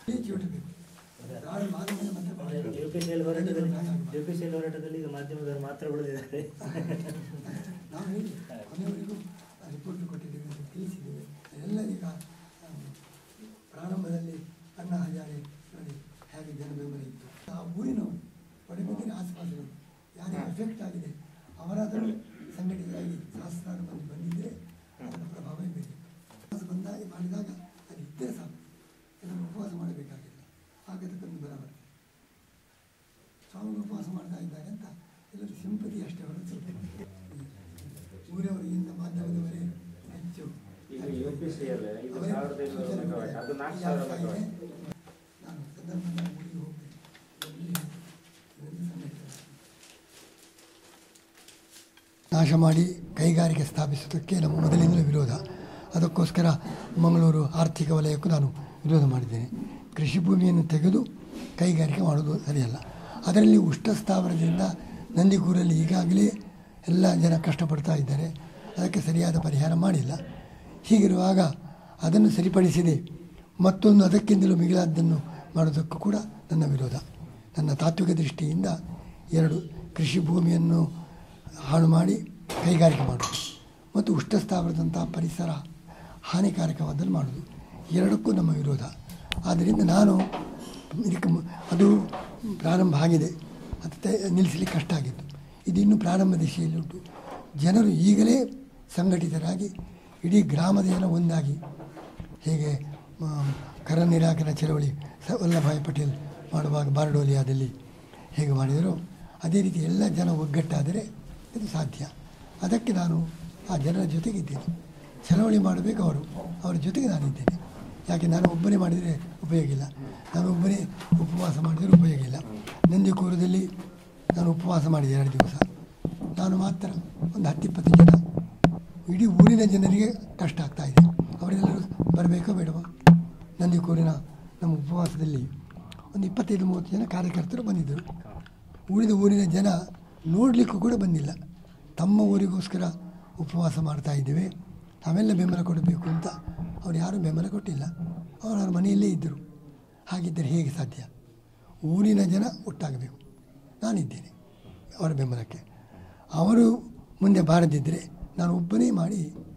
ಬೇಕು ನಾಳೆ ಮಾಧ್ಯಮದ ಮತ್ತೆ ಭಾಳ ಯು ಪಿ ಸಿ ಎಲ್ ಹೋರಾಟದಲ್ಲಿ ಯು ಪಿ ಸಿ ಎಲ್ ಹೋರಾಟದಲ್ಲಿ ಈಗ ಮಾಧ್ಯಮದವರು ಮಾತ್ರ ಉಳಿದಿದ್ದಾರೆ ನಾವು ಹೇಳಿ ಕೊನೆಯವರೆಗೂ ರಿಪೋರ್ಟ್ ಕೊಟ್ಟಿದ್ದೇವೆ ಅಂತ ತಿಳಿಸಿದ್ದೇವೆ ಎಲ್ಲ ಈಗ ಆ, ಪ್ರಾರಂಭದಲ್ಲಿ ಅಣ್ಣಾ ಹಜಾರೆ ನೋಡಿ ಹೇಗೆ ಜನ ಬೆಂಬಲ ಇತ್ತು ಆ ಊರಿನವರು ಪಡೆಬಂದಿನ ಆಸುಪಾಸಿನ ಯಾರಿಗೆ ಎಫೆಕ್ಟ್ ಆಗಿದೆ ಅವರಾದರೂ ಸಂಘಟಿತರಾಗಿ ಸಹಸ್ರಾರು ಮಂದಿ ಬಂದಿದ್ದರೆ ಅದರ ಪ್ರಭಾವ ಬೇರೆ ಉಪವಾಸ ಬಂದಾಗ ಮಾಡಿದಾಗ ಅದು ಇದ್ದರೆ ಸಾಕು ಎಲ್ಲರೂ ಉಪವಾಸ ಮಾಡಬೇಕಾಗಿಲ್ಲ ಆಗತಕ್ಕಂಥ ಬಲ ಬರ್ತದೆ ಸ್ವಾಮಿಗಳು ಉಪವಾಸ ಮಾಡ್ತಾ ಇದ್ದಾರೆ ಅಂತ ಎಲ್ಲರೂ ಸಿಂಪತಿ ಅಷ್ಟೇ ಹೊರತು ಊರವರಿಗಿಂತ ಮಾಧ್ಯಮದವರೇ ಹೆಚ್ಚು ಈಗ UPCL ಇದು ಅವರೇ ಸಾವಿರದ ಐನೂರು ಸೂಚನೆ ಮೆಗಾವಾಟ್, ಅದು ನಾಲ್ಕು ಈ ಸಾವಿರ ಆಗ್ತಾ ಮೆಗಾವಾಟ್. ಇದೆ. ನಾನು ಸಂದರ್ಭದಲ್ಲಿ ಊರಿಗೆ ಹೋಗ್ಬೇಕು ಎಲ್ಲಿ ಇದೊಂದು ಸಂಘಟನೆ. ನಾಶ ಮಾಡಿ ಕೈಗಾರಿಕೆ ಸ್ಥಾಪಿಸುವುದಕ್ಕೆ ನಮ್ಮ ಮೊದಲಿಂದಲೂ ವಿರೋಧ ಅದಕ್ಕೋಸ್ಕರ ಮಂಗಳೂರು ಆರ್ಥಿಕ ವಲಯಕ್ಕೂ ನಾನು ವಿರೋಧ ಮಾಡಿದ್ದೇನೆ ಕೃಷಿ ಭೂಮಿಯನ್ನು ತೆಗೆದು ಕೈಗಾರಿಕೆ ಮಾಡೋದು ಸರಿಯಲ್ಲ ಅದರಲ್ಲಿ ಉಷ್ಣ ಸ್ಥಾವರದಿಂದ ನಂದಿಗೂರಲ್ಲಿ ಈಗಾಗಲೇ ಎಲ್ಲ ಜನ ಕಷ್ಟಪಡ್ತಾ ಇದ್ದಾರೆ ಅದಕ್ಕೆ ಸರಿಯಾದ ಪರಿಹಾರ ಮಾಡಿಲ್ಲ ಹೀಗಿರುವಾಗ ಅದನ್ನು ಸರಿಪಡಿಸಿದೆ ಮತ್ತೊಂದು ಅದಕ್ಕಿಂತಲೂ ಮಿಗಿಲಾದ್ದನ್ನು ಮಾಡೋದಕ್ಕೂ ಕೂಡ ನನ್ನ ವಿರೋಧ ನನ್ನ ತಾತ್ವಿಕ ದೃಷ್ಟಿಯಿಂದ ಎರಡು ಕೃಷಿ ಭೂಮಿಯನ್ನು ಹಾಳು ಮಾಡಿ ಕೈಗಾರಿಕೆ ಮಾಡೋದು ಮತ್ತು ಉಷ್ಣ ಸ್ಥಾವರದಂಥ ಪರಿಸರ ಹಾನಿಕಾರಕವಾದನ್ನು ಮಾಡೋದು ಎರಡಕ್ಕೂ ನಮ್ಮ ವಿರೋಧ ಆದ್ದರಿಂದ ನಾನು ಇದಕ್ಕೆ ಮು- ಅದು ಪ್ರಾರಂಭ ಆಗಿದೆ ಅದು ತೆ- ನಿಲ್ಲಿಸಲಿಕ್ಕೆ ಕಷ್ಟ ಆಗಿತ್ತು ಇದು ಇನ್ನೂ ಪ್ರಾರಂಭ ದಿಶೆಯಲ್ಲಿ ಉಂಟು ಜನರು ಈಗಲೇ ಸಂಘಟಿತರಾಗಿ ಇಡೀ ಗ್ರಾಮದ ಜನ ಒಂದಾಗಿ ಹೇಗೆ ಮ, ಕರ ನಿರಾಕರಣಾ ಚಳವಳಿ ಸ ವಲ್ಲಭಾಯ್ ಪಟೇಲ್ ಮಾಡುವಾಗ ಬಾರ್ಡೋಲಿಯಾದಲ್ಲಿ ಹೇಗೆ ಮಾಡಿದರೋ ಅದೇ ರೀತಿ ಎಲ್ಲ ಜನ ಒಗ್ಗಟ್ಟಾದರೆ ಇದು ಸಾಧ್ಯ ಅದಕ್ಕೆ ನಾನು ಆ ಜನರ ಜೊತೆಗಿದ್ದೇನೆ ಚಳವಳಿ ಮಾಡಬೇಕು ಅವರು ಅವರ ಜೊತೆಗೆ ನಾನಿದ್ದೇನೆ ಯಾಕೆ ನಾನು ಒಬ್ಬನೇ ಮಾಡಿದರೆ ಉಪಯೋಗ ಇಲ್ಲ ನಾನು ಒಬ್ಬನೇ ಉಪವಾಸ ಮಾಡಿದರೆ ಉಪಯೋಗ ಇಲ್ಲ ನಂದಿಕೂರದಲ್ಲಿ ನಾನು ಉಪವಾಸ ಮಾಡಿದೆ ಎರಡು ದಿವಸ ನಾನು ಮಾತ್ರ ಒಂದು ಹತ್ತಿಪ್ಪತ್ತು ಜನ ಇಡೀ ಊರಿನ ಜನರಿಗೆ ಕಷ್ಟ ಆಗ್ತಾ ಇದೆ ಅವರೆಲ್ಲರೂ ಬರಬೇಕೋ ಬೇಡವಾ ನಂದಿಕೂರಿನ ನಮ್ಮ ಉಪವಾಸದಲ್ಲಿ ಒಂದು ಇಪ್ಪತ್ತೈದು ಮೂವತ್ತು ಜನ ಕಾರ್ಯಕರ್ತರು ಬಂದಿದ್ದರು ಉಳಿದ ಊರಿನ ಜನ ನೋಡಲಿಕ್ಕೂ ಕೂಡ ಬಂದಿಲ್ಲ ತಮ್ಮ ಊರಿಗೋಸ್ಕರ ಉಪವಾಸ ಮಾಡ್ತಾ ಇದ್ದೇವೆ ನಾವೆಲ್ಲ ಬೆಂಬಲ ಕೊಡಬೇಕು ಅಂತ ಅವ್ರು ಯಾರೂ ಬೆಂಬಲ ಕೊಟ್ಟಿಲ್ಲ ಅವರು ಅವ್ರ ಮನೆಯಲ್ಲೇ ಇದ್ದರು ಹಾಗಿದ್ದರೆ ಹೇಗೆ ಸಾಧ್ಯ ಊರಿನ ಜನ ಒಟ್ಟಾಗಬೇಕು ನಾನಿದ್ದೇನೆ ಅವರ ಬೆಂಬಲಕ್ಕೆ ಅವರು ಮುಂದೆ ಬಾರದಿದ್ದರೆ ನಾನು ಒಬ್ಬನೇ ಮಾಡಿ